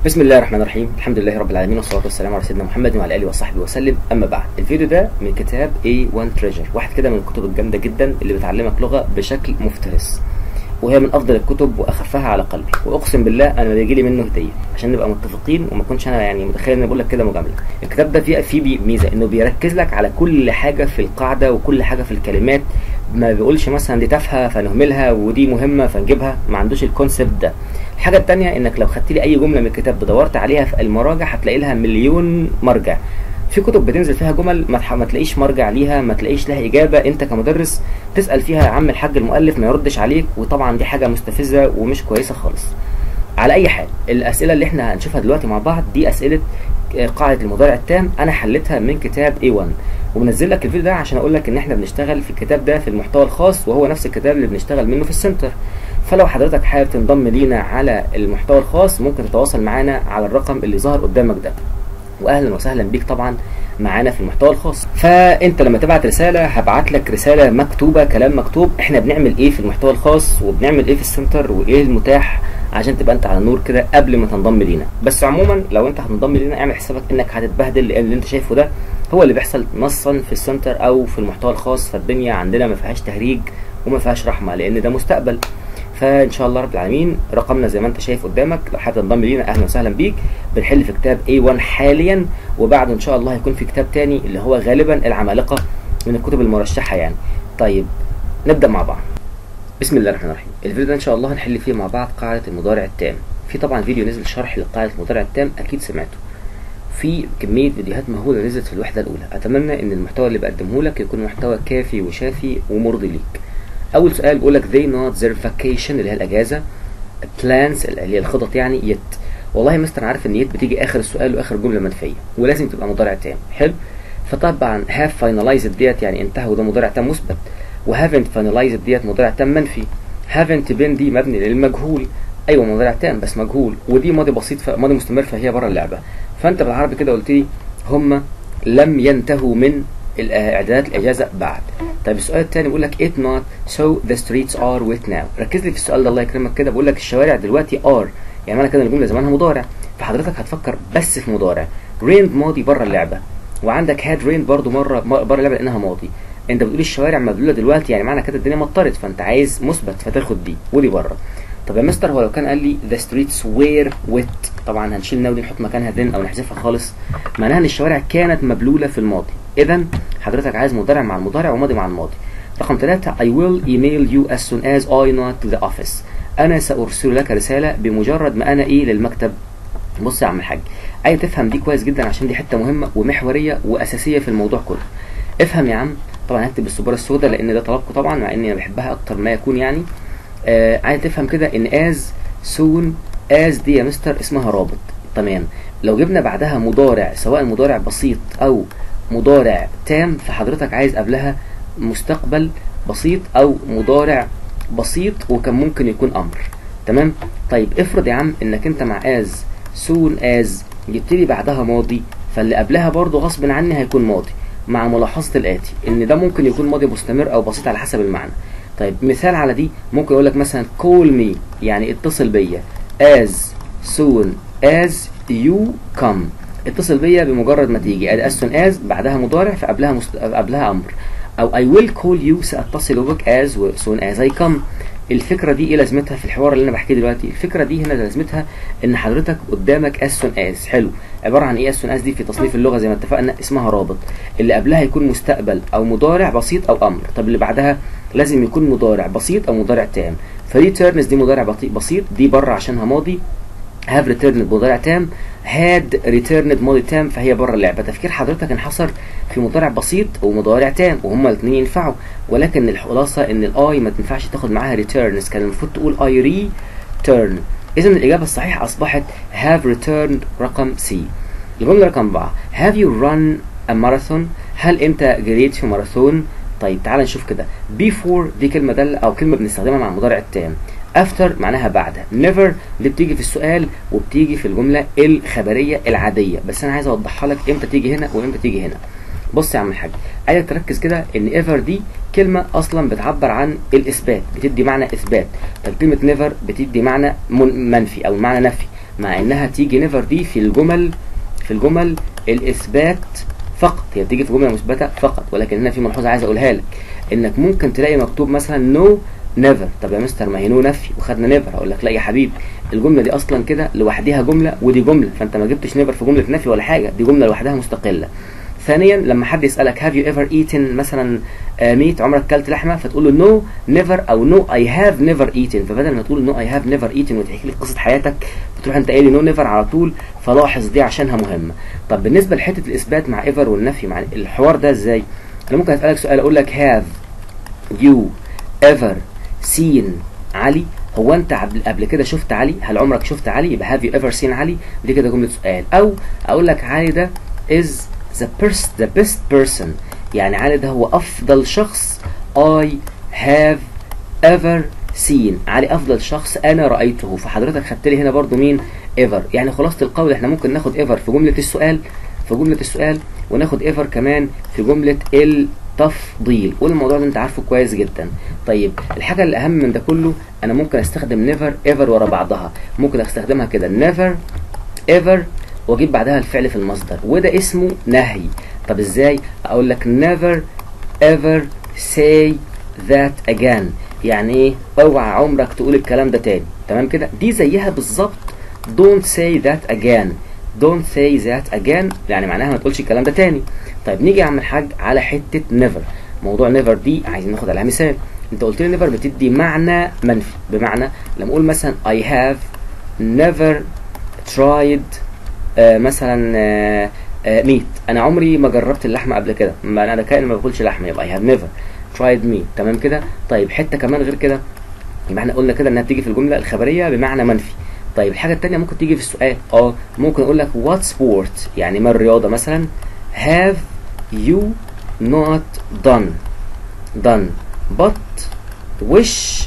بسم الله الرحمن الرحيم الحمد لله رب العالمين والصلاه والسلام على سيدنا محمد وعلى اله وصحبه وسلم اما بعد الفيديو ده من كتاب A1 Treasure واحد كده من الكتب الجامده جدا اللي بتعلمك لغه بشكل مفترس وهي من افضل الكتب واخفها على قلبي واقسم بالله انا بيجي لي منه هديه عشان نبقى متفقين وما اكونش انا يعني متخيل ان بقول لك كده مجامله الكتاب ده فيه فيه ميزه انه بيركز لك على كل حاجه في القاعده وكل حاجه في الكلمات ما بيقولش مثلا دي تافهه فنهملها ودي مهمه فنجيبها ما عندوش الكونسيبت ده الحاجه الثانيه انك لو خدت لي اي جمله من الكتاب دورت عليها في المراجع هتلاقي لها مليون مرجع في كتب بتنزل فيها جمل ما, ما تلاقيش مرجع ليها ما تلاقيش لها اجابه انت كمدرس تسال فيها يا عم الحاج المؤلف ما يردش عليك وطبعا دي حاجه مستفزه ومش كويسه خالص على اي حال الاسئله اللي احنا هنشوفها دلوقتي مع بعض دي اسئله قاعده المضارع التام انا حليتها من كتاب A1 ومنزل لك الفيديو ده عشان اقول لك ان احنا بنشتغل في الكتاب ده في المحتوى الخاص وهو نفس الكتاب اللي بنشتغل منه في السنتر فلو حضرتك حابب تنضم لينا على المحتوى الخاص ممكن تتواصل معانا على الرقم اللي ظهر قدامك ده واهلا وسهلا بيك طبعا معانا في المحتوى الخاص فانت لما تبعت رساله هبعت لك رساله مكتوبه كلام مكتوب احنا بنعمل ايه في المحتوى الخاص وبنعمل ايه في السنتر وايه المتاح عشان تبقى انت على نور كده قبل ما تنضم لينا بس عموما لو انت هتنضم لينا اعمل حسابك انك هتتبهدل لان اللي انت شايفه ده هو اللي بيحصل نصا في السنتر او في المحتوى الخاص فالدنيا عندنا ما فيهاش تهريج وما فيهاش رحمه لان ده مستقبل فان شاء الله رب العالمين رقمنا زي ما انت شايف قدامك لو حابب تنضم لينا اهلا وسهلا بيك بنحل في كتاب A1 حاليا وبعده ان شاء الله هيكون في كتاب تاني اللي هو غالبا العمالقه من الكتب المرشحه يعني طيب نبدا مع بعض بسم الله الرحمن الرحيم الفيديو ده ان شاء الله هنحل فيه مع بعض قاعده المضارع التام في طبعا فيديو نزل شرح لقاعده المضارع التام اكيد سمعته في كميه فيديوهات مهوله نزلت في الوحده الاولى اتمنى ان المحتوى اللي بقدمه لك يكون محتوى كافي وشافي ومرضي ليك اول سؤال بيقول لك they not their vacation اللي هي الاجازه plans اللي هي الخطط يعني يت والله مستر عارف ان يت بتيجي اخر السؤال واخر جمله منفيه ولازم تبقى مضارع تام حلو فطبعا have finalized ديت يعني انتهى وده مضارع تام مثبت و haven't finalized ديت مضارع تام منفي haven't been دي مبني للمجهول ايوه مضارع تام بس مجهول ودي ماضي بسيط ماضي مستمر فهي بره اللعبه فانت بالعربي كده قلت لي هم لم ينتهوا من اعدادات الاجازه بعد طيب السؤال الثاني بيقول لك it not so the streets are wet now ركز لي في السؤال ده الله يكرمك كده بيقول لك الشوارع دلوقتي are يعني معنى كده الجمله زمانها مضارع فحضرتك هتفكر بس في مضارع rained ماضي بره اللعبه وعندك had rained برضو مره بره اللعبه لانها ماضي انت بتقول الشوارع مبلوله دلوقتي يعني معنى كده الدنيا مطرت فانت عايز مثبت فتاخد دي ودي بره طب يا مستر هو لو كان قال لي the streets were wet طبعا هنشيل ناو دي نحط مكانها then او نحذفها خالص معناها ان الشوارع كانت مبلوله في الماضي اذا حضرتك عايز مضارع مع المضارع وماضي مع الماضي رقم ثلاثة I will email you as soon as I not to the office أنا سأرسل لك رسالة بمجرد ما أنا إيه للمكتب بص يا عم الحاج عايز تفهم دي كويس جدا عشان دي حتة مهمة ومحورية وأساسية في الموضوع كله افهم يا عم طبعا هكتب بالسبورة السوداء لأن ده طلبكم طبعا مع إني بحبها أكتر ما يكون يعني آه عايز تفهم كده إن as soon as دي يا مستر اسمها رابط تمام لو جبنا بعدها مضارع سواء مضارع بسيط أو مضارع تام فحضرتك عايز قبلها مستقبل بسيط او مضارع بسيط وكان ممكن يكون امر تمام طيب افرض يا عم انك انت مع از soon as جبت لي بعدها ماضي فاللي قبلها برضه غصب عني هيكون ماضي مع ملاحظه الاتي ان ده ممكن يكون ماضي مستمر او بسيط على حسب المعنى طيب مثال على دي ممكن اقول لك مثلا call me يعني اتصل بيا as soon as you come اتصل بيا بمجرد ما تيجي ادي as soon as بعدها مضارع فقبلها مست... قبلها امر او I will call you ساتصل بك as soon as I come الفكرة دي ايه لازمتها في الحوار اللي انا بحكيه دلوقتي الفكرة دي هنا لازمتها ان حضرتك قدامك as soon as حلو عبارة عن ايه as soon as دي في تصنيف اللغة زي ما اتفقنا اسمها رابط اللي قبلها يكون مستقبل او مضارع بسيط او امر طب اللي بعدها لازم يكون مضارع بسيط او مضارع تام فريتيرنز دي مضارع بسيط دي بره عشانها ماضي have returned مضارع تام had returned ماضي تام فهي بره اللعبه تفكير حضرتك انحصر في مضارع بسيط ومضارع تام وهما الاثنين ينفعوا ولكن الخلاصه ان الاي ما تنفعش تاخد معاها returns كان المفروض تقول I return اذا الاجابه الصحيحه اصبحت have returned رقم سي الجمله رقم 4 have you run a marathon هل انت جريت في ماراثون طيب تعال نشوف كده before دي كلمه دل او كلمه بنستخدمها مع المضارع التام after معناها بعد never دي بتيجي في السؤال وبتيجي في الجملة الخبرية العادية بس أنا عايز أوضحها لك إمتى تيجي هنا وإمتى تيجي هنا بص يا عم الحاج عايزك تركز كده إن ever دي كلمة أصلا بتعبر عن الإثبات بتدي معنى إثبات طب كلمة never بتدي معنى منفي أو معنى نفي مع انها تيجي نيفر دي في الجمل في الجمل الاثبات فقط هي بتيجي في جمله مثبته فقط ولكن هنا في ملحوظه عايز اقولها لك انك ممكن تلاقي مكتوب مثلا نو نيفر طب يا مستر ما هي نو نفي وخدنا نيفر اقول لك لا يا حبيبي الجمله دي اصلا كده لوحدها جمله ودي جمله فانت ما جبتش نيفر في جمله نفي ولا حاجه دي جمله لوحدها مستقله ثانيا لما حد يسالك هاف يو ايفر ايتن مثلا ميت عمرك كلت لحمه فتقول له نو نيفر او نو اي هاف نيفر ايتن فبدل ما تقول نو اي هاف نيفر ايتن وتحكي لي قصه حياتك بتروح انت قايل لي نو نيفر على طول فلاحظ دي عشانها مهمه طب بالنسبه لحته الاثبات مع ايفر والنفي مع الحوار ده ازاي انا ممكن اسالك سؤال اقول لك هاف يو ايفر سين علي هو انت قبل كده شفت علي هل عمرك شفت علي يبقى هاف يو ايفر سين علي دي كده جمله سؤال او اقول لك علي ده از the best the best person يعني علي ده هو افضل شخص I have ever seen علي افضل شخص انا رايته فحضرتك خدت لي هنا برضو مين ever يعني خلاصه القول احنا ممكن ناخد ever في جمله السؤال في جمله السؤال وناخد ever كمان في جمله التفضيل والموضوع ده انت عارفه كويس جدا طيب الحاجه الاهم من ده كله انا ممكن استخدم never ever ورا بعضها ممكن استخدمها كده never ever واجيب بعدها الفعل في المصدر وده اسمه نهي طب ازاي اقول لك never ever say that again يعني ايه اوعى عمرك تقول الكلام ده تاني تمام كده دي زيها بالظبط don't say that again don't say that again يعني معناها ما تقولش الكلام ده تاني طيب نيجي يا عم الحاج على حته never موضوع never دي عايزين ناخد عليها مثال انت قلت لي never بتدي معنى منفي بمعنى لما اقول مثلا I have never tried آه مثلا آه آه ميت انا عمري ما جربت اللحمه قبل كده ما انا كائن ما باكلش لحمه يبقى I have never tried meat تمام كده طيب حته كمان غير كده يبقى احنا قلنا كده انها بتيجي في الجمله الخبريه بمعنى منفي طيب الحاجه الثانيه ممكن تيجي في السؤال اه ممكن اقول لك what sport يعني ما الرياضه مثلا have you not done done but wish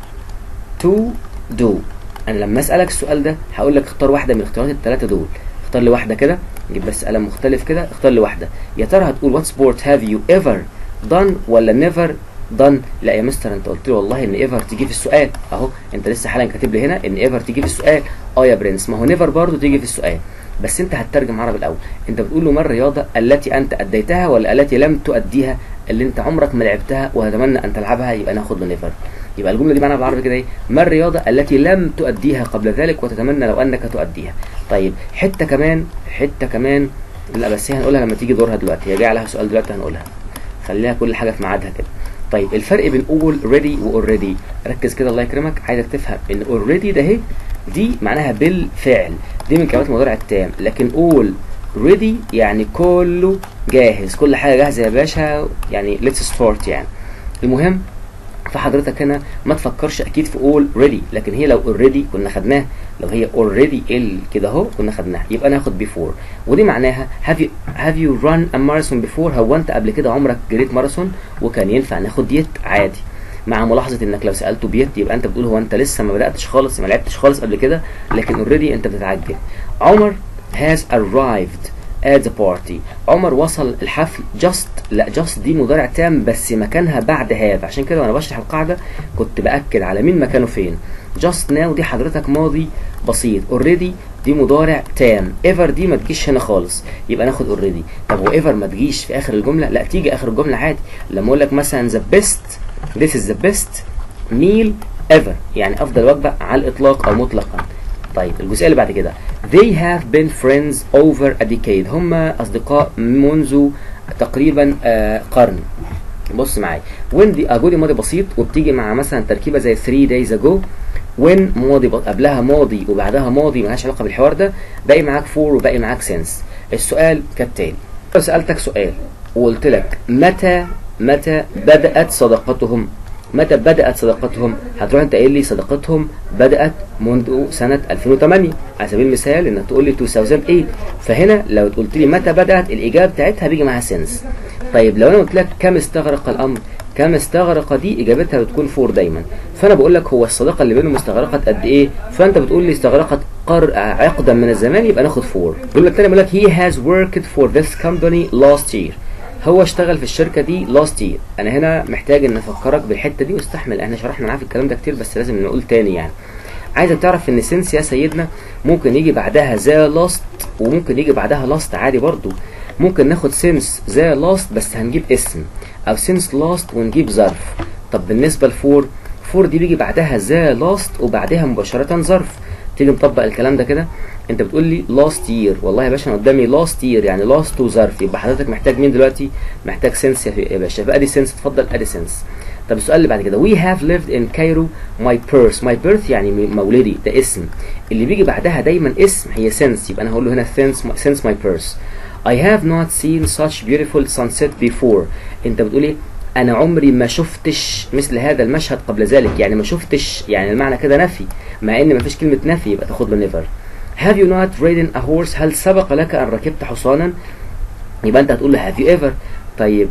to do انا لما اسالك السؤال ده هقول لك اختار واحده من الاختيارات الثلاثه دول اختار لي واحده كده نجيب بس قلم مختلف كده اختار لي واحده يا ترى هتقول what sport have you ever done ولا never done لا يا مستر انت قلت لي والله ان ايفر تيجي في السؤال اهو انت لسه حالا كاتب لي هنا ان ايفر تيجي في السؤال اه يا برنس ما هو نيفر برضه تيجي في السؤال بس انت هتترجم عربي الاول انت بتقول له ما الرياضه التي انت اديتها ولا التي لم تؤديها اللي انت عمرك ما لعبتها وتتمنى ان تلعبها يبقى ناخد له نيفر يبقى الجمله دي معناها بالعربي كده ايه ما الرياضه التي لم تؤديها قبل ذلك وتتمنى لو انك تؤديها طيب حته كمان حته كمان لا بس هي هنقولها لما تيجي دورها دلوقتي هي جايه عليها سؤال دلوقتي هنقولها خليها كل حاجه في ميعادها كده طيب الفرق بين اول ريدي واوريدي ركز كده الله يكرمك عايزك تفهم ان اوريدي ده اهي دي معناها بالفعل دي من كلمات المضارع التام لكن اول ريدي يعني كله جاهز كل حاجه جاهزه يا باشا يعني ليتس ستارت يعني المهم فحضرتك هنا ما تفكرش اكيد في all ready لكن هي لو already كنا خدناها لو هي already ال كده اهو كنا خدناها يبقى ناخد before ودي معناها have you have you run a marathon before هو انت قبل كده عمرك جريت ماراثون وكان ينفع ناخد ديت عادي مع ملاحظه انك لو سالته بيت يبقى انت بتقول هو انت لسه ما بداتش خالص ما لعبتش خالص قبل كده لكن already انت بتتعجل عمر has arrived at the party عمر وصل الحفل just لا just دي مضارع تام بس مكانها بعد have عشان كده وانا بشرح القاعده كنت باكد على مين مكانه فين just now دي حضرتك ماضي بسيط already دي مضارع تام ever دي ما تجيش هنا خالص يبقى ناخد already طب و ever ما تجيش في اخر الجمله لا تيجي اخر الجمله عادي لما اقول لك مثلا the best this is the best meal ever يعني افضل وجبه على الاطلاق او مطلقا طيب الجزئيه اللي بعد كده they have been friends over a decade هم اصدقاء منذ تقريبا آه قرن بص معايا when دي اجودي ماضي بسيط وبتيجي مع مثلا تركيبه زي 3 days ago when ماضي قبلها ماضي وبعدها ماضي ملهاش علاقه بالحوار ده باقي معاك for وباقي معاك since السؤال كالتالي لو سالتك سؤال وقلت لك متى متى بدات صداقتهم متى بدأت صداقتهم هتروح انت قايل لي صداقتهم بدأت منذ سنة 2008 على سبيل المثال انك تقول لي 2008 فهنا لو قلت لي متى بدأت الإجابة بتاعتها بيجي معاها سنس طيب لو انا قلت لك كم استغرق الأمر كم استغرق دي إجابتها بتكون فور دايما فأنا بقول لك هو الصداقة اللي بينهم استغرقت قد إيه فأنت بتقول لي استغرقت قر... عقدا من الزمان يبقى ناخد فور الجملة الثانية بيقول لك he has worked for this company last year هو اشتغل في الشركة دي لاست يير انا هنا محتاج ان افكرك بالحتة دي واستحمل احنا شرحنا معاه في الكلام ده كتير بس لازم نقول تاني يعني عايزك تعرف ان سينس يا سيدنا ممكن يجي بعدها ذا لاست وممكن يجي بعدها لاست عادي برضو ممكن ناخد سينس ذا لاست بس هنجيب اسم او سينس لاست ونجيب ظرف طب بالنسبه لفور فور دي بيجي بعدها ذا لاست وبعدها مباشره ظرف تيجي مطبق الكلام ده كده انت بتقول لي لاست يير والله يا باشا انا قدامي لاست يير يعني لاست وظرف يبقى حضرتك محتاج مين دلوقتي محتاج سنس يا باشا فادي سنس اتفضل ادي سنس طب السؤال اللي بعد كده we have lived in Cairo my birth my birth يعني مولدي ده اسم اللي بيجي بعدها دايما اسم هي since يبقى انا هقول له هنا since my, since my birth I have not seen such beautiful sunset before انت بتقول ايه انا عمري ما شفتش مثل هذا المشهد قبل ذلك يعني ما شفتش يعني المعنى كده نفي مع ان ما فيش كلمه نفي يبقى تاخد له never have you not ridden a horse هل سبق لك ان ركبت حصانا يبقى انت هتقول له have you ever طيب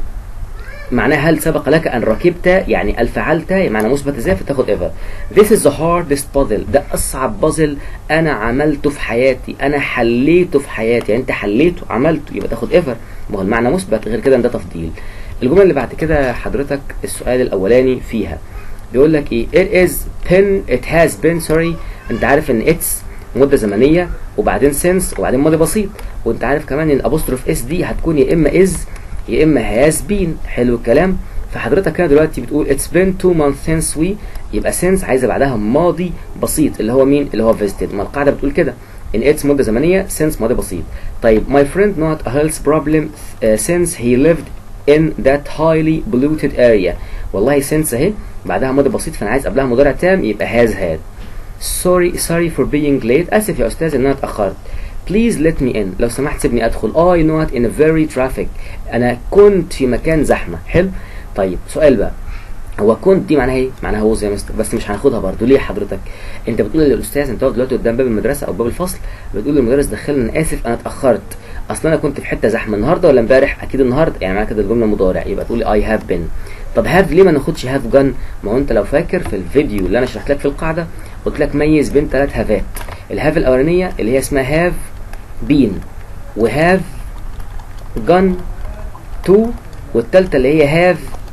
معناه هل سبق لك ان ركبت يعني هل فعلت معنى مثبت ازاي فتاخد ever this is the hardest puzzle ده اصعب بازل انا عملته في حياتي انا حليته في حياتي يعني انت حليته عملته يبقى تاخد ever ما هو المعنى مثبت غير كده ده تفضيل الجمله اللي بعد كده حضرتك السؤال الاولاني فيها بيقول لك ايه it is been it has been sorry انت عارف ان it's مده زمنيه وبعدين since وبعدين ماضي بسيط وانت عارف كمان ان apostrophe اس دي هتكون يا اما is يا اما has been حلو الكلام فحضرتك هنا دلوقتي بتقول it's been two months since we يبقى since عايزه بعدها ماضي بسيط اللي هو مين اللي هو visited ما القاعده بتقول كده in its مده زمنيه since ماضي بسيط طيب my friend not a health problem uh, since he lived in that highly polluted area والله since اهي بعدها ماضي بسيط فانا عايز قبلها مضارع تام يبقى has had sorry sorry for being late اسف يا استاذ ان انا اتاخرت please let me in لو سمحت سيبني ادخل I not in a very traffic انا كنت في مكان زحمه حلو طيب سؤال بقى هو كنت دي معناها ايه؟ معناها هو يا مستر بس مش هناخدها برضه ليه حضرتك؟ انت بتقول للاستاذ انت واقف دلوقتي قدام باب المدرسه او باب الفصل بتقول للمدرس دخلني انا اسف انا اتاخرت اصل انا كنت في حته زحمه النهارده ولا امبارح؟ اكيد النهارده يعني معناها كده الجمله مضارع يبقى تقول اي هاف بين طب هاف ليه ما ناخدش هاف جن؟ ما هو انت لو فاكر في الفيديو اللي انا شرحت لك في القاعده قلت لك ميز بين ثلاث هافات الهاف الاولانيه اللي هي اسمها هاف بين وهاف جن تو والثالثه اللي هي هاف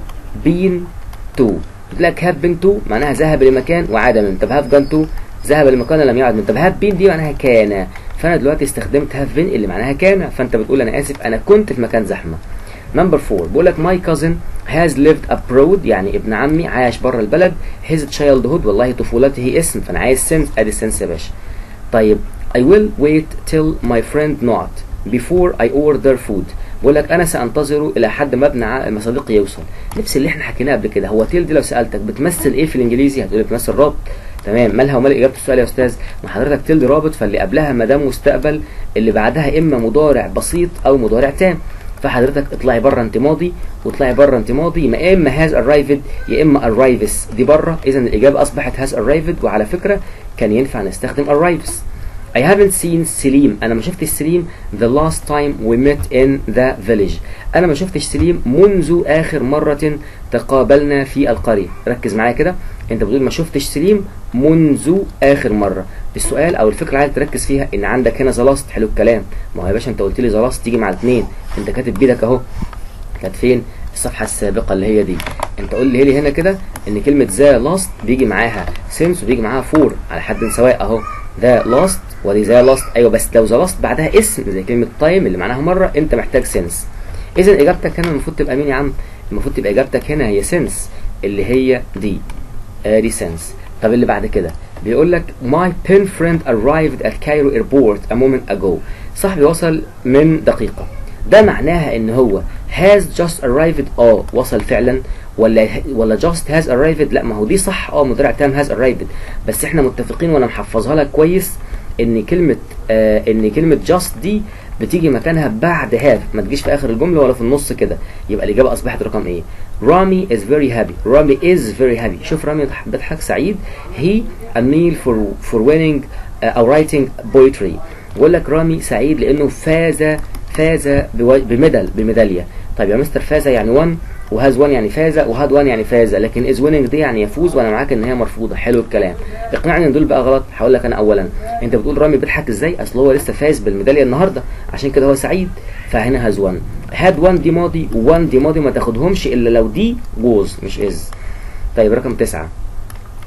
بين تو قلت لك هاف بين تو معناها ذهب لمكان وعاد منه طب هاف جان تو ذهب لمكان لم يعد منه طب هاف بين دي معناها كان فانا دلوقتي استخدمت هاف بين اللي معناها كان فانت بتقول انا اسف انا كنت في مكان زحمه نمبر 4 بقول لك ماي كازن هاز lived abroad يعني ابن عمي عايش بره البلد his childhood والله طفولته اسم فانا عايز سنس ادي سنس يا باشا طيب I will wait till my friend not before I order food بقول لك انا سانتظره الى حد ما ابن صديقي يوصل نفس اللي احنا حكيناه قبل كده هو تيل دي لو سالتك بتمثل ايه في الانجليزي هتقول بتمثل رابط تمام مالها ومال اجابه السؤال يا استاذ ما حضرتك تيل دي رابط فاللي قبلها ما دام مستقبل اللي بعدها اما مضارع بسيط او مضارع تام فحضرتك اطلعي بره انت ماضي واطلعي بره انت ماضي يا اما هاز arrived يا اما arrives دي بره اذا الاجابه اصبحت هاز arrived وعلى فكره كان ينفع نستخدم arrives I haven't seen سليم أنا ما شفتش سليم the last time we met in the village أنا ما شفتش سليم منذ آخر مرة تقابلنا في القرية ركز معايا كده أنت بتقول ما شفتش سليم منذ آخر مرة السؤال أو الفكرة عايز تركز فيها إن عندك هنا ذا last حلو الكلام ما هو يا باشا أنت قلت لي ذا last تيجي مع الاثنين أنت كاتب بيدك أهو كانت فين الصفحة السابقة اللي هي دي انت قول لي لي هنا كده ان كلمة ذا لاست بيجي معاها سنس وبيجي معاها فور على حد سواء اهو ذا لاست ودي ذا لاست ايوه بس لو ذا لاست بعدها اسم زي كلمة تايم اللي معناها مرة انت محتاج سنس اذا اجابتك هنا المفروض تبقى مين يا عم المفروض تبقى اجابتك هنا هي سنس اللي هي دي ادي سنس طب اللي بعد كده بيقول لك my pen friend arrived at Cairo airport a moment ago صاحبي وصل من دقيقة ده معناها ان هو has just arrived اه وصل فعلا ولا ولا just has arrived لا ما هو دي صح اه مضارع تام has arrived بس احنا متفقين وانا محفظها لك كويس ان كلمة آه ان كلمة just دي بتيجي مكانها بعد have ما تجيش في اخر الجملة ولا في النص كده يبقى الاجابة اصبحت رقم ايه رامي is very happy رامي is very happy شوف رامي بيضحك سعيد he a meal for for winning uh, او writing poetry بقول لك رامي سعيد لانه فاز فاز بميدال بميداليه طيب يا مستر فاز يعني 1 وهاز 1 يعني فاز وهاد 1 يعني فاز لكن از ويننج دي يعني يفوز وانا معاك ان هي مرفوضه حلو الكلام اقنعني ان دول بقى غلط هقول لك انا اولا انت بتقول رامي بيضحك ازاي اصل هو لسه فاز بالميداليه النهارده عشان كده هو سعيد فهنا هاز 1 هاد 1 دي ماضي و1 دي ماضي ما تاخدهمش الا لو دي ووز مش از طيب رقم تسعة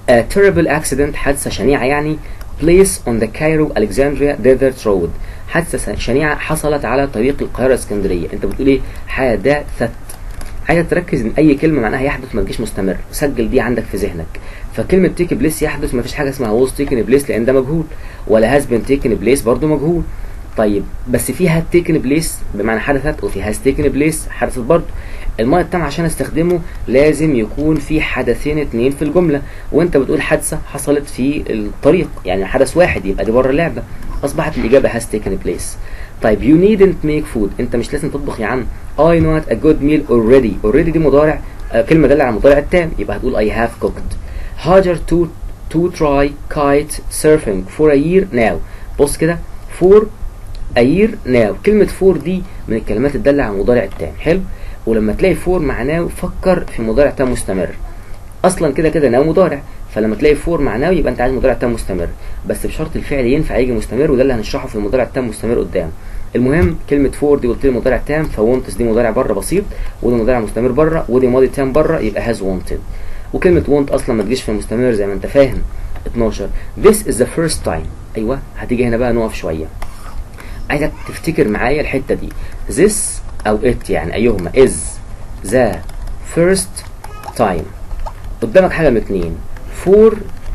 a terrible accident حادثة شنيعة يعني place on the Cairo Alexandria desert road حادثة شنيعة حصلت على طريق القاهرة اسكندرية انت بتقول ايه حادثت عايزك تركز ان اي كلمة معناها يحدث ما تجيش مستمر سجل دي عندك في ذهنك فكلمة تيك بليس يحدث ما فيش حاجة اسمها was taken place لان ده مجهول ولا has been taken place برضه مجهول طيب بس في هاد تيكن بليس بمعنى حدثت وفي هاز تيكن بليس حدثت برضه الماضي التام عشان استخدمه لازم يكون في حدثين اتنين في الجمله وانت بتقول حادثه حصلت في الطريق يعني حدث واحد يبقى دي بره اللعبه اصبحت الاجابه هاز تيكن بليس طيب you needn't make food انت مش لازم تطبخ يا عم I know a good meal already already دي مضارع آه كلمه داله على المضارع التام يبقى هتقول I have cooked هاجر to to try kite surfing for a year now بص كده for a year now كلمة فور دي من الكلمات الدالة على المضارع التام حلو ولما تلاقي فور معناه فكر في مضارع تام مستمر اصلا كده كده ناو مضارع فلما تلاقي فور معناه يبقى انت عايز مضارع تام مستمر بس بشرط الفعل ينفع يجي مستمر وده اللي هنشرحه في المضارع التام مستمر قدام المهم كلمة فور دي قلت لي مضارع تام فونتس دي مضارع بره بسيط ودي مضارع مستمر بره ودي ماضي تام بره يبقى هاز wanted وكلمة want اصلا ما تجيش في المستمر زي ما انت فاهم 12 this is the first time ايوه هتيجي هنا بقى نقف شويه عايزك تفتكر معايا الحتة دي this أو it يعني أيهما is the first time قدامك حاجة من اتنين for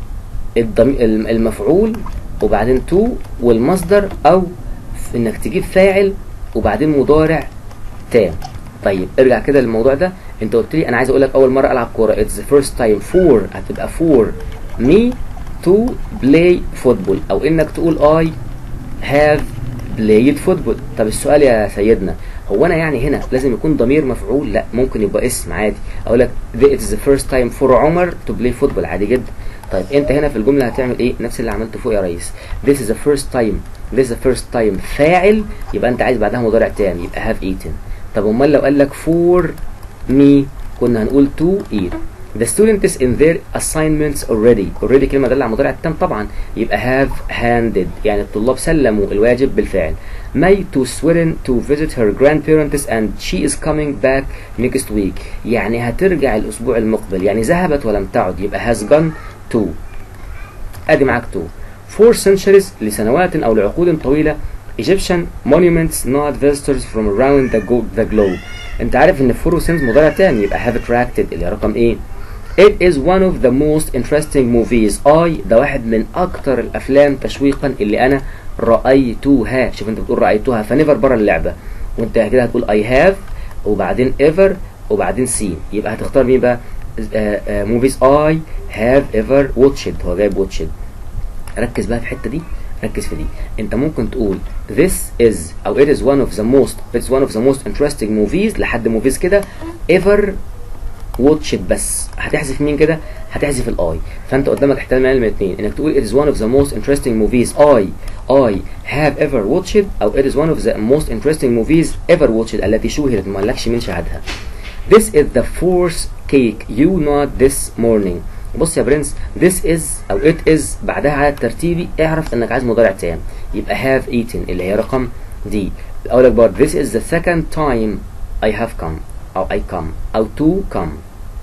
الضم... المفعول وبعدين to والمصدر أو إنك تجيب فاعل وبعدين مضارع تام طيب ارجع كده للموضوع ده انت قلت لي انا عايز اقول لك اول مره العب كوره it's the first time for هتبقى for me to play football او انك تقول I have played football طب السؤال يا سيدنا هو انا يعني هنا لازم يكون ضمير مفعول لا ممكن يبقى اسم عادي اقول لك it is the first time for عمر to play football عادي جدا طيب انت هنا في الجمله هتعمل ايه نفس اللي عملته فوق يا ريس this is the first time this is the first time فاعل يبقى انت عايز بعدها مضارع تام يبقى have eaten طب امال لو قال لك for me كنا هنقول to eat The students in their assignments already already كلمة دالة على مضارع التام طبعا يبقى have handed يعني الطلاب سلموا الواجب بالفعل May to Sweden to visit her grandparents and she is coming back next week يعني هترجع الأسبوع المقبل يعني ذهبت ولم تعد يبقى has gone to أدي معاك to For centuries لسنوات أو لعقود طويلة Egyptian monuments not visitors from around the, the globe انت عارف ان for since مضارع تام يبقى have attracted اللي رقم ايه It is one of the most interesting movies I ده واحد من أكتر الأفلام تشويقا اللي أنا رأيتها شوف أنت بتقول رأيتها فنيفر بره اللعبة وأنت كده هتقول I have وبعدين ever وبعدين seen يبقى هتختار مين بقى موفيز I have ever watched هو جايب watched ركز بقى في الحتة دي ركز في دي انت ممكن تقول this is او it is one of the most it's one of the most interesting movies لحد موفيز كده ever واتشت بس هتحذف مين كده هتحذف الاي فانت قدامك احتمال من الاثنين انك تقول it is one of the most interesting movies I I have ever watched او it is one of the most interesting movies ever watched التي شوهرت ما قالكش مين شاهدها This is the fourth cake you not this morning بص يا برنس this is او it is بعدها على الترتيبي اعرف انك عايز مضارع تام يبقى have eaten اللي هي رقم دي اقول لك برضه this is the second time I have come او I come او to come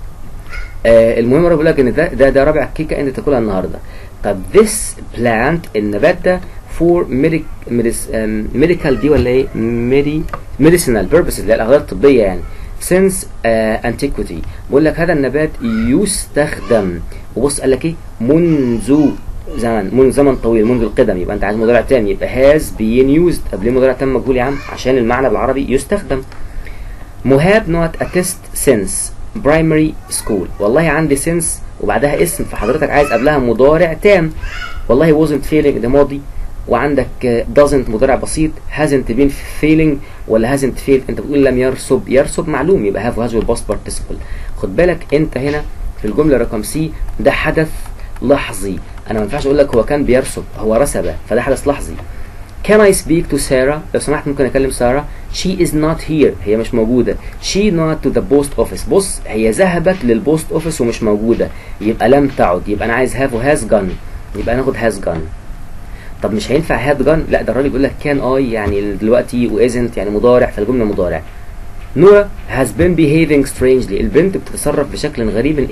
آه المهم انا بقول لك ان ده ده, ده رابع كيكه انت تاكلها النهارده طب this plant النبات ده for medic, medis, um, medical دي ولا ايه ميدي medicinal purposes اللي هي الاغراض الطبيه يعني since uh, antiquity بقول لك هذا النبات يستخدم وبص قال لك ايه منذ زمن منذ زمن طويل منذ القدم يبقى انت عايز مضارع تام يبقى has been used طب ليه مضارع تام مجهول يا عم عشان المعنى بالعربي يستخدم مهاب not a test since primary school والله عندي since وبعدها اسم فحضرتك عايز قبلها مضارع تام والله wasn't feeling ده ماضي وعندك doesn't مضارع بسيط hasn't been feeling ولا hasn't felt انت بتقول لم يرسب يرسب معلوم يبقى have وهاز والباست participle خد بالك انت هنا في الجمله رقم سي ده حدث لحظي انا ما ينفعش اقول لك هو كان بيرسب هو رسب فده حدث لحظي Can I speak to Sarah؟ لو سمحت ممكن أكلم سارة؟ She is not here هي مش موجودة. She not to the post office. بص هي ذهبت للبوست اوفيس ومش موجودة. يبقى لم تعد. يبقى أنا عايز have وهاز gone. يبقى ناخد has gone. طب مش هينفع had gone؟ لا ده الراجل بيقول لك can I يعني دلوقتي واسن't يعني مضارع فالجملة مضارع. نورا has been behaving strangely. البنت بتتصرف بشكل غريب ايه؟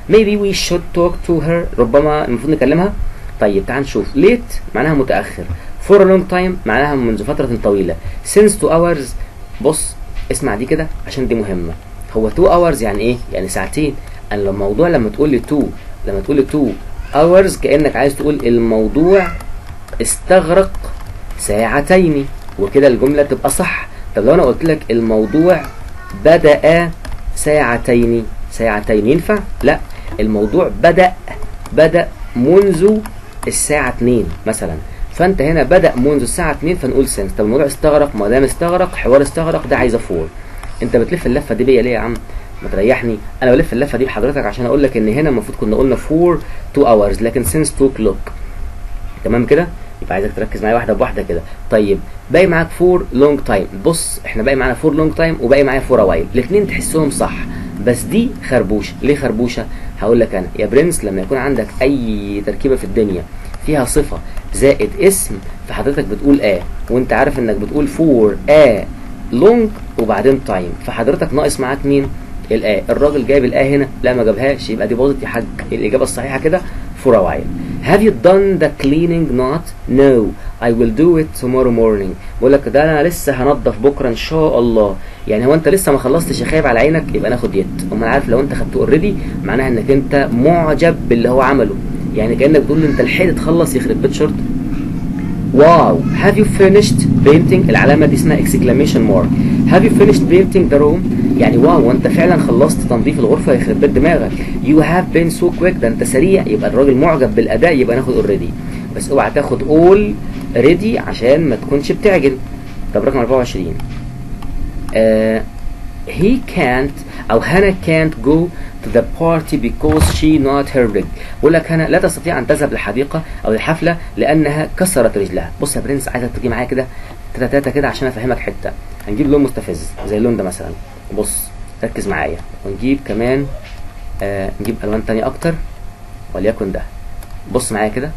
maybe we should talk to her ربما المفروض نكلمها طيب تعال نشوف late معناها متأخر for a long time معناها منذ فترة طويلة since two hours بص اسمع دي كده عشان دي مهمة هو two hours يعني ايه يعني ساعتين انا الموضوع لما تقول لي two لما تقول لي two hours كأنك عايز تقول الموضوع استغرق ساعتين وكده الجملة تبقى صح طب لو انا قلت لك الموضوع بدأ ساعتين ساعتين ينفع لا الموضوع بدأ بدأ منذ الساعة 2 مثلا فانت هنا بدأ منذ الساعة 2 فنقول سنس طب الموضوع استغرق ما دام استغرق حوار استغرق ده عايزه فور انت بتلف اللفة دي بيا ليه يا عم ما تريحني انا بلف اللفة دي بحضرتك عشان اقول لك ان هنا المفروض كنا قلنا فور 2 hours لكن since 2 o'clock تمام كده يبقى عايزك تركز معايا واحده بواحده كده طيب باقي معاك فور لونج تايم بص احنا باقي معانا فور لونج تايم وباقي معايا فور اوايل الاثنين تحسهم صح بس دي خربوشه ليه خربوشه هقول لك انا يا برنس لما يكون عندك اي تركيبه في الدنيا فيها صفه زائد اسم فحضرتك بتقول اه وانت عارف انك بتقول فور اه لونج وبعدين تايم فحضرتك ناقص معاك مين الآ الراجل جايب الآ هنا لا ما جابهاش يبقى دي باظت يا حاج الإجابة الصحيحة كده for a while have you done the cleaning not no I will do it tomorrow morning بقول لك ده انا لسه هنضف بكره ان شاء الله يعني هو انت لسه ما خلصتش يا خايب على عينك يبقى ناخد يد امال عارف لو انت خدته اوريدي معناها انك انت معجب باللي هو عمله يعني كانك بتقول له انت لحقت تخلص يخرب بيت شرطه واو have you finished painting العلامه دي اسمها exclamation mark have you finished painting the room يعني واو وانت فعلا خلصت تنظيف الغرفه يخرب بيت دماغك you have been so quick ده انت سريع يبقى الراجل معجب بالاداء يبقى ناخد اوريدي بس اوعى تاخد all ready عشان ما تكونش بتعجل طب رقم 24 uh, he can't او هانا can't go to the party because she not her leg بقول لك هنا لا تستطيع ان تذهب للحديقه او الحفله لانها كسرت رجلها بص يا برنس عايزك تيجي معايا كده تاتا تاتا كده عشان افهمك حته هنجيب لون مستفز زي اللون ده مثلا بص ركز معايا ونجيب كمان آه نجيب الوان تانية اكتر وليكن ده بص معايا كده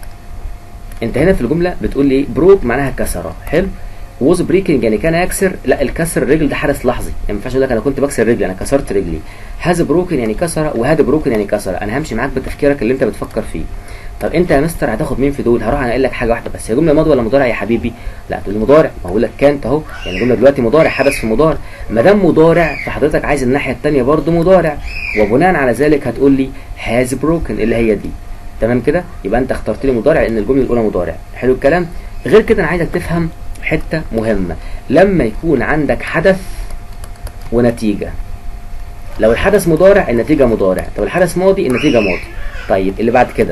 انت هنا في الجمله بتقول لي بروك معناها كسره حلو ووز بريكنج يعني كان يكسر لا الكسر الرجل ده حدث لحظي يعني ما ينفعش اقول لك انا كنت بكسر رجلي انا كسرت رجلي هاز بروكن يعني كسر وهاد بروكن يعني كسر انا همشي معاك بتفكيرك اللي انت بتفكر فيه طب انت يا مستر هتاخد مين في دول هروح انا اقول لك حاجه واحده بس هي جمله ماضي ولا مضارع يا حبيبي لا تقول لي مضارع ما اقول لك كانت اهو يعني الجمله دلوقتي مضارع حدث في مضارع ما دام مضارع فحضرتك عايز الناحيه الثانيه برضه مضارع وبناء على ذلك هتقول لي هاز بروكن اللي هي دي تمام كده يبقى انت اخترت لي مضارع لان الجمله الاولى مضارع حلو الكلام غير كده انا عايزك تفهم حته مهمه لما يكون عندك حدث ونتيجه لو الحدث مضارع النتيجه مضارع طب الحدث ماضي النتيجه ماضي طيب اللي بعد كده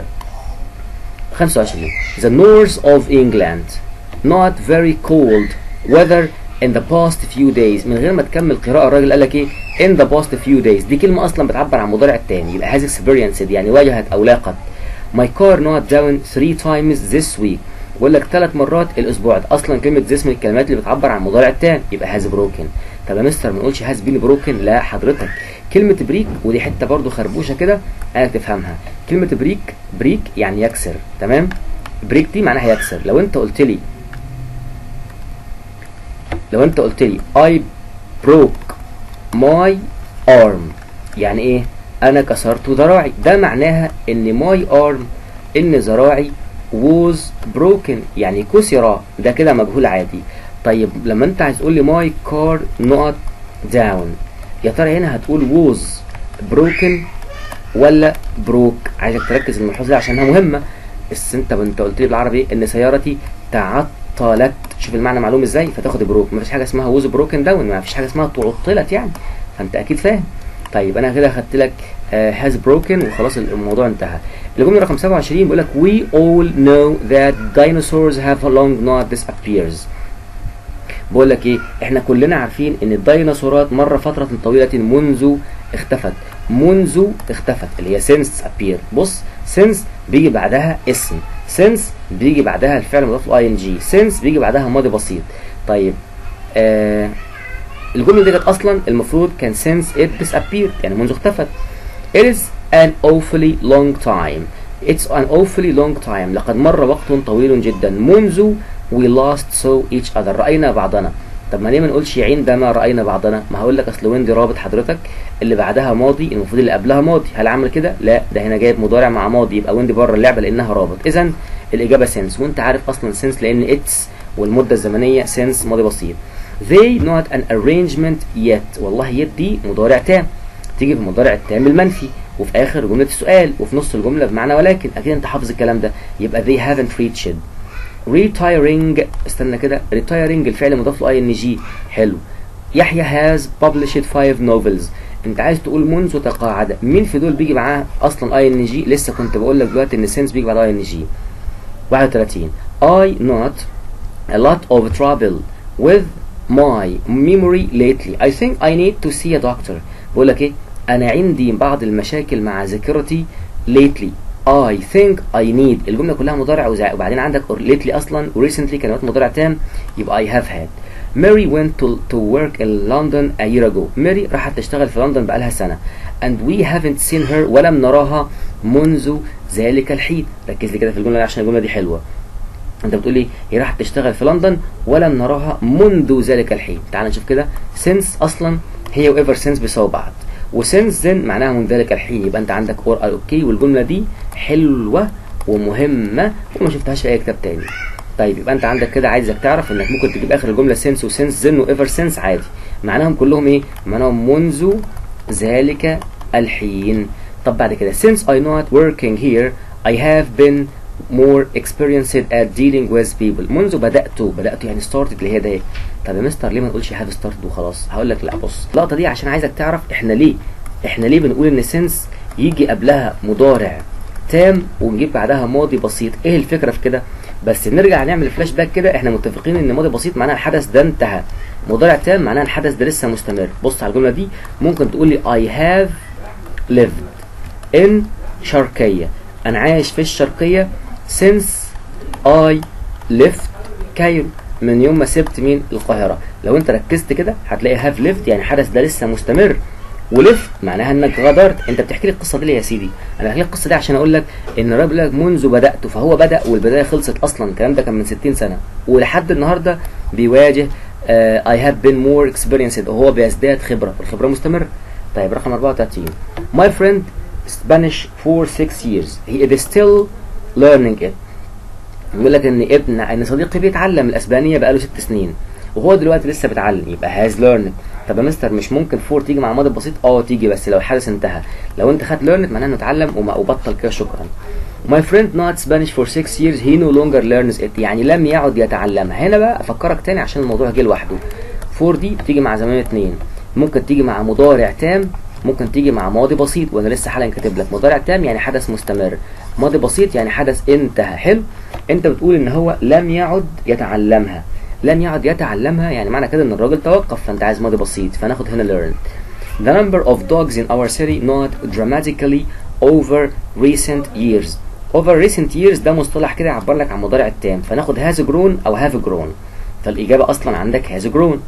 25 The north of England not very cold weather in the past few days من غير ما تكمل قراءة الراجل قال لك ايه in the past few days دي كلمة أصلا بتعبر عن مضارع التاني يبقى has experienced يعني واجهت أو لاقت My car not down three times this week بقول لك ثلاث مرات الأسبوع ده أصلا كلمة this من الكلمات اللي بتعبر عن مضارع التاني يبقى has broken طب يا مستر ما نقولش has been broken لا حضرتك كلمة بريك ودي حتة برضو خربوشة كده أنا تفهمها كلمة بريك بريك يعني يكسر تمام بريك دي معناها يكسر لو أنت قلت لي لو أنت قلت لي I broke my arm يعني إيه أنا كسرت ذراعي ده معناها إن my arm إن ذراعي was broken يعني كسر ده كده مجهول عادي طيب لما انت عايز تقول لي my car not down يا ترى هنا هتقول was broken ولا broke عايزك تركز الملحوظه دي عشانها مهمه بس انت انت قلت لي بالعربي ان سيارتي تعطلت شوف المعنى معلوم ازاي فتاخد بروك مفيش حاجه اسمها was broken down مفيش حاجه اسمها تعطلت يعني فانت اكيد فاهم طيب انا كده خدت لك uh, has broken وخلاص الموضوع انتهى الجمله رقم 27 بيقول لك we all know that dinosaurs have long not disappears بقول لك ايه احنا كلنا عارفين ان الديناصورات مر فتره طويله منذ اختفت منذ اختفت اللي هي since appear بص since بيجي بعدها اسم since بيجي بعدها الفعل مضاف له ing since بيجي بعدها ماضي بسيط طيب آه الجمله دي كانت اصلا المفروض كان since it disappeared يعني منذ اختفت it is an awfully long time it's an awfully long time لقد مر وقت طويل جدا منذ we last saw each other رأينا بعضنا طب طب ما ليه ما نقولش عندما راينا بعضنا ما هقول لك اصل وين دي رابط حضرتك اللي بعدها ماضي المفروض اللي قبلها ماضي هل عمل كده لا ده هنا جايب مضارع مع ماضي يبقى وين دي بره اللعبه لانها رابط اذا الاجابه سنس وانت عارف اصلا سنس لان اتس والمده الزمنيه سنس ماضي بسيط they not an arrangement yet والله yet دي مضارع تام تيجي في المضارع التام المنفي وفي اخر جمله السؤال وفي نص الجمله بمعنى ولكن اكيد انت حافظ الكلام ده يبقى they haven't reached retiring استنى كده retiring الفعل مضاف له اي ان جي حلو يحيى has published five novels انت عايز تقول منذ تقاعد مين في دول بيجي معاه اصلا اي ان جي لسه كنت بقول لك دلوقتي ان since بيجي بعد اي ان جي 31 I not a lot of trouble with my memory lately I think I need to see a doctor بقول لك ايه انا عندي بعض المشاكل مع ذاكرتي lately I think I need الجملة كلها مضارع وزع وبعدين عندك lately أصلا و recently كلمات مضارع تام يبقى I have had Mary went to, to work in London a year ago ماري راحت تشتغل في لندن بقالها سنة and we haven't seen her ولم نراها منذ ذلك الحين ركز لي كده في الجملة دي عشان الجملة دي حلوة انت بتقول ايه هي راحت تشتغل في لندن ولم نراها منذ ذلك الحين تعال نشوف كده since اصلا هي و ever since بيساووا بعض وسنس then معناها من ذلك الحين يبقى انت عندك اور اوكي والجمله دي حلوه ومهمه وما شفتهاش في اي كتاب تاني طيب يبقى انت عندك كده عايزك تعرف انك ممكن تجيب اخر الجمله سنس وسنس then وايفر سنس عادي معناهم كلهم ايه معناهم منذ ذلك الحين طب بعد كده since I not working here I have been more experienced at dealing with people منذ بدأت بدأت يعني started اللي هي ده ايه طب يا مستر ليه ما نقولش have started وخلاص هقول لك لا بص اللقطه دي عشان عايزك تعرف احنا ليه احنا ليه بنقول ان since يجي قبلها مضارع تام ونجيب بعدها ماضي بسيط ايه الفكره في كده بس نرجع نعمل فلاش باك كده احنا متفقين ان ماضي بسيط معناها الحدث ده انتهى مضارع تام معناها الحدث ده لسه مستمر بص على الجمله دي ممكن تقول لي I have lived in شرقية أنا عايش في الشرقية since I left كايرو من يوم ما سبت مين القاهرة لو انت ركزت كده هتلاقي have lived يعني حدث ده لسه مستمر ولفت معناها انك غادرت انت بتحكي لي القصه دي ليه يا سيدي انا بحكي لك القصه دي عشان اقول لك ان الراجل بيقول لك منذ بدات فهو بدا والبدايه خلصت اصلا الكلام ده كان من 60 سنه ولحد النهارده بيواجه اي هاف بين مور experienced وهو بيزداد خبره الخبره مستمره طيب رقم 34 my friend Spanish for 6 years he is still learning it بيقول لك ان ابن ان صديقي بيتعلم الاسبانيه بقاله ست سنين وهو دلوقتي لسه بيتعلم يبقى has learned طب يا مستر مش ممكن فور تيجي مع ماضي بسيط اه تيجي بس لو الحدث انتهى لو انت خدت learned معناه انه اتعلم وما وبطل كده شكرا My friend not Spanish for 6 years he no longer learns it يعني لم يعد يتعلمها هنا بقى افكرك تاني عشان الموضوع جه لوحده فور دي بتيجي مع زمان اتنين ممكن تيجي مع مضارع تام ممكن تيجي مع ماضي بسيط وانا لسه حالا كاتب لك مضارع تام يعني حدث مستمر ماضي بسيط يعني حدث انتهى حلو انت بتقول ان هو لم يعد يتعلمها لم يعد يتعلمها يعني معنى كده ان الراجل توقف فانت عايز ماضي بسيط فناخد هنا learn The number of dogs in our city not dramatically over recent years over recent years ده مصطلح كده يعبر لك عن المضارع التام فناخد has grown او have grown فالإجابة أصلا عندك has grown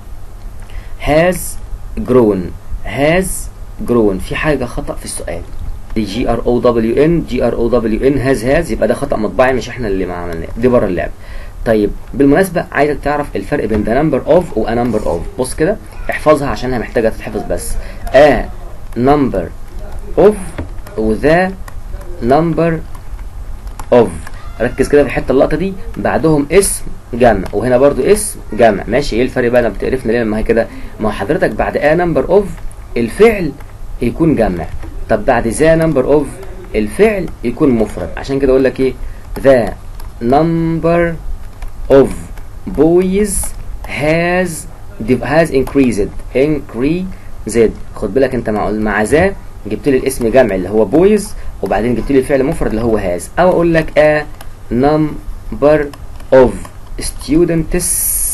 has grown has grown في حاجة خطأ في السؤال جي ار او دبليو ان جي ار او دبليو ان هاز هاز يبقى ده خطأ مطبعي مش احنا اللي ما عملناه دي بره اللعب طيب بالمناسبة عايزك تعرف الفرق بين the number of و a number of بص كده احفظها عشانها محتاجة تتحفظ بس a number of و the number of ركز كده في الحته اللقطه دي بعدهم اسم جمع وهنا برضو اسم جمع ماشي ايه الفرق بقى لما بتعرفنا ليه لما هي كده ما هو حضرتك بعد a number of الفعل يكون جمع طب بعد the number of الفعل يكون مفرد عشان كده اقول لك ايه the number of boys has has increased increased خد بالك انت مع مع ذا جبت لي الاسم جمع اللي هو boys وبعدين جبت لي الفعل مفرد اللي هو has او اقول لك a number of students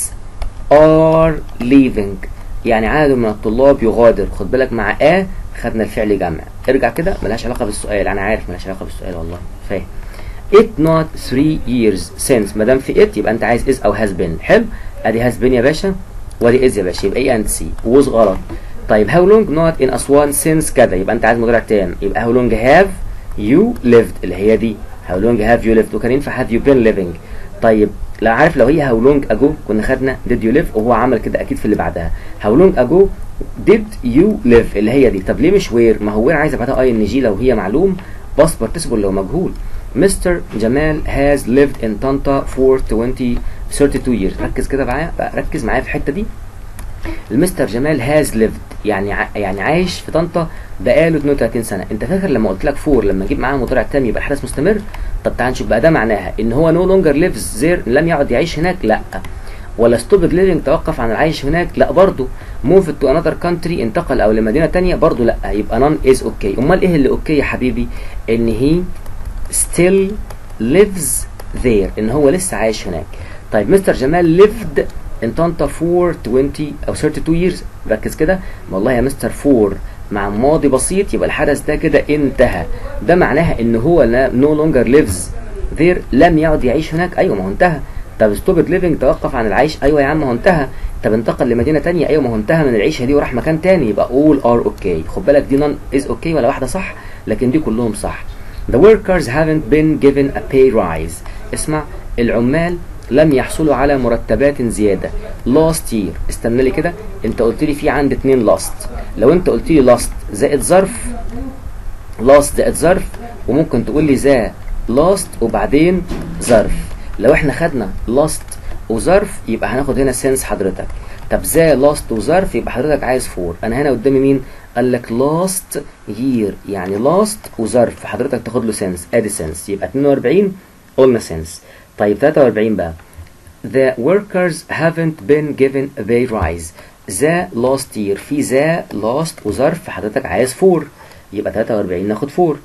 are leaving يعني عدد من الطلاب يغادر خد بالك مع a خدنا الفعل جمع ارجع كده ملهاش علاقه بالسؤال انا عارف ملهاش علاقه بالسؤال والله فاهم it not 3 years since ما دام في it يبقى انت عايز is او has been حلو ادي has been يا باشا وادي is يا باشا يبقى ايه and c was غلط طيب how long not in Aswan since كذا يبقى انت عايز مضارع تام يبقى how long have you lived اللي هي دي how long have you lived وكان ينفع have you been living طيب لا عارف لو هي هاو لونج اجو كنا خدنا did you live وهو عمل كده اكيد في اللي بعدها هاو لونج اجو did you live اللي هي دي طب ليه مش وير ما هو وير عايز بعدها اي ان جي لو هي معلوم باست بارتيسيبل لو مجهول مستر جمال has lived in طنطا for 20 32 years ركز كده معايا بقى ركز معايا في الحته دي المستر جمال هاز ليفد يعني ع... يعني عايش في طنطا بقاله 32 سنه انت فاكر لما قلت لك فور لما اجيب معاها مضارع تام يبقى الحدث مستمر طب تعال نشوف بقى ده معناها ان هو نو لونجر ليفز زير لم يعد يعيش هناك لا ولا ستوبد ليفنج توقف عن العيش هناك لا برضه موف تو انذر كانتري انتقل او لمدينه تانية برضه لا يبقى نون از اوكي امال ايه اللي اوكي يا حبيبي ان هي still lives there ان هو لسه عايش هناك طيب مستر جمال lived in طنطا for 20 او 32 years ركز كده والله يا مستر فور مع ماضي بسيط يبقى الحدث ده كده انتهى ده معناها ان هو no longer lives there لم يعد يعيش هناك ايوه ما هو انتهى طب ستوبد ليفنج توقف عن العيش ايوه يا عم هو انتهى طب انتقل لمدينه تانية ايوه ما هو انتهى من العيشه دي وراح مكان تاني يبقى all are okay خد بالك دي none is okay ولا واحده صح لكن دي كلهم صح The workers haven't been given a pay rise اسمع العمال لم يحصلوا على مرتبات زيادة last year استنى لي كده انت قلت لي في عندي اتنين last لو انت قلت لي last زائد ظرف last زائد ظرف وممكن تقول لي ذا last وبعدين ظرف لو احنا خدنا last وظرف يبقى هناخد هنا sense حضرتك طب ذا last وظرف يبقى حضرتك عايز فور انا هنا قدامي مين قال لك last year يعني last وظرف حضرتك تاخد له sense ادي sense يبقى 42 قلنا sense طيب 43 بقى The workers haven't been given a pay rise the last year في the last وظرف حضرتك عايز 4 يبقى 43 ناخد 4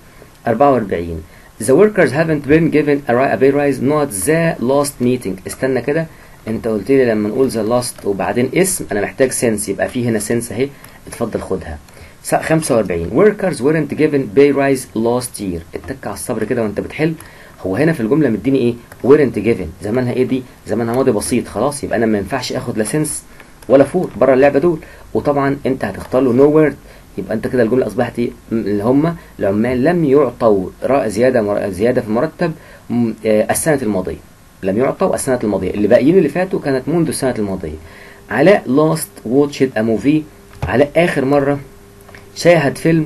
44 The workers haven't been given a pay rise not the last meeting استنى كده انت قلت لي لما نقول the last وبعدين اسم انا محتاج sense يبقى في هنا sense اهي اتفضل خدها 45 workers weren't given pay rise last year اتك على الصبر كده وانت بتحل هو هنا في الجمله مديني ايه weren't given زمانها ايه دي زمانها ماضي بسيط خلاص يبقى انا ما ينفعش اخد لا سنس ولا فور بره اللعبه دول وطبعا انت هتختار له نو وورد يبقى انت كده الجمله اصبحت ايه اللي هم العمال لم يعطوا زياده مر... زياده في المرتب السنه الماضيه لم يعطوا السنه الماضيه اللي باقيين اللي فاتوا كانت منذ السنه الماضيه علاء لاست واتشد ا موفي علاء اخر مره شاهد فيلم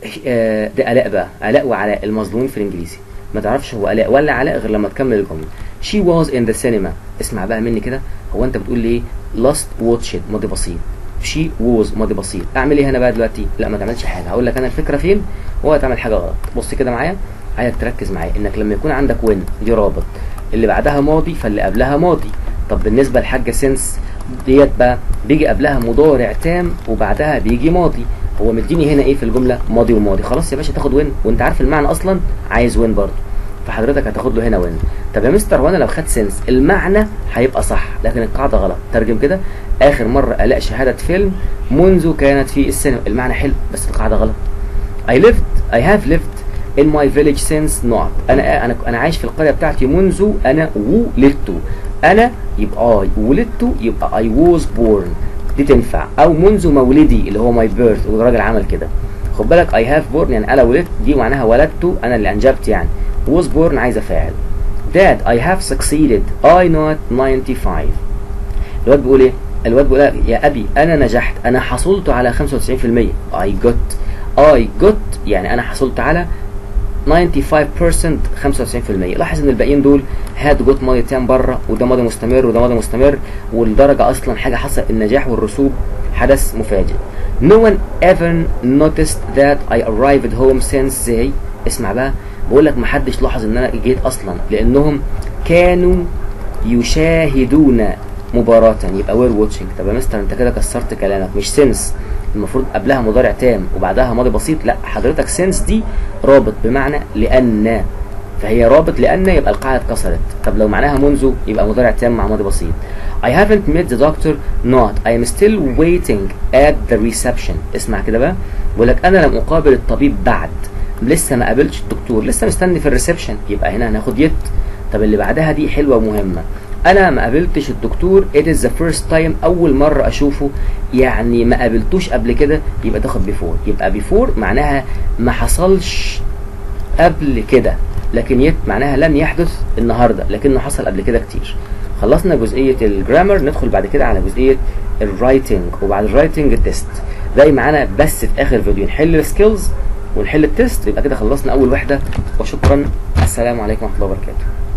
ده علاء بقى علاء وعلاء المظلومين في الانجليزي ما تعرفش هو علاء ولا علاء غير لما تكمل الجمله she was in the cinema اسمع بقى مني كده هو انت بتقول لي last watched ماضي بسيط she was ماضي بسيط اعمل ايه هنا بقى دلوقتي لا ما تعملش حاجه هقول لك انا الفكره فين وهو تعمل حاجه غلط بص كده معايا عايزك تركز معايا انك لما يكون عندك وين دي رابط اللي بعدها ماضي فاللي قبلها ماضي طب بالنسبه لحاجه سنس ديت بقى بيجي قبلها مضارع تام وبعدها بيجي ماضي هو مديني هنا ايه في الجمله ماضي وماضي خلاص يا باشا تاخد وين وانت عارف المعنى اصلا عايز وين برضه فحضرتك هتاخد له هنا وين طب يا مستر وانا لو خدت سنس المعنى هيبقى صح لكن القاعده غلط ترجم كده اخر مره الاقي شهاده فيلم منذ كانت في السينما المعنى حلو بس القاعده غلط I lived I have lived in my village since not انا انا انا عايش في القريه بتاعتي منذ انا ولدت انا يبقى I ولدت يبقى I was born دي تنفع او منذ مولدي اللي هو my birth والراجل عمل كده خد بالك I have born يعني انا ولدت دي معناها ولدت انا اللي انجبت يعني was born عايزه فاعل Dad I have succeeded I not 95 الواد بيقول ايه الواد بيقول يا ابي انا نجحت انا حصلت على 95% I got I got يعني انا حصلت على 95% 95% لاحظ ان الباقيين دول هاد جوت ماضي تام بره وده ماضي مستمر وده ماضي مستمر والدرجه اصلا حاجه حصل النجاح والرسوب حدث مفاجئ No one ever noticed that I arrived home since they اسمع بقى بقول لك محدش لاحظ ان انا جيت اصلا لانهم كانوا يشاهدون مباراة يبقى وير واتشنج طب يا مستر انت كده كسرت كلامك مش سنس المفروض قبلها مضارع تام وبعدها ماضي بسيط لا حضرتك سنس دي رابط بمعنى لان فهي رابط لان يبقى القاعده اتكسرت طب لو معناها منذ يبقى مضارع تام مع ماضي بسيط I haven't met the doctor not I am still waiting at the reception اسمع كده بقى بقول لك انا لم اقابل الطبيب بعد لسه ما قابلتش الدكتور لسه مستني في الريسبشن يبقى هنا هناخد يت طب اللي بعدها دي حلوه ومهمه انا ما قابلتش الدكتور it is the first time اول مره اشوفه يعني ما قابلتوش قبل كده يبقى تاخد بيفور يبقى بيفور معناها ما حصلش قبل كده لكن يت معناها لم يحدث النهارده لكنه حصل قبل كده كتير خلصنا جزئيه الجرامر ندخل بعد كده على جزئيه الرايتنج وبعد الرايتنج التست باقي معانا بس في اخر فيديو نحل السكيلز ونحل التست يبقى كده خلصنا اول وحده وشكرا السلام عليكم ورحمه الله وبركاته